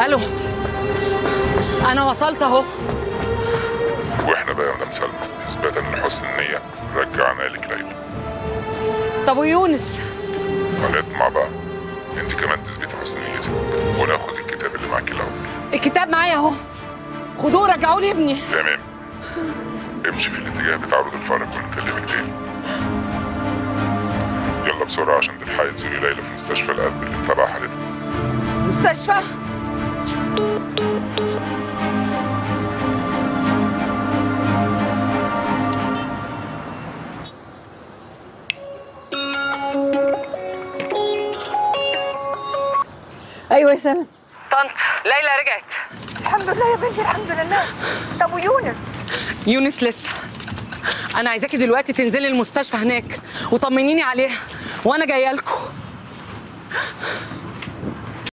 الو انا وصلت اهو واحنا بقى يا مدام سلمى اثباتا لحسن النيه رجعنا لك ليلى طب ويونس هنطمع بقى انت كمان تثبتي حسن نيتك وناخد الكتاب اللي معاكي الاول الكتاب معايا اهو خدوه رجعوا لي ابني تمام امشي في الاتجاه بتاع رود الفرج ونكلمك تاني يلا بسرعة عشان تلحقي تزوري ليلى في مستشفى القلب اللي تبع حالتها مستشفى ايوه يا سلام طنط ليلى رجعت الحمد لله يا بنتي الحمد لله طب ويونس يونس لسه انا عايزاكي دلوقتي تنزلي المستشفى هناك وطمنيني عليها وانا جايه لكم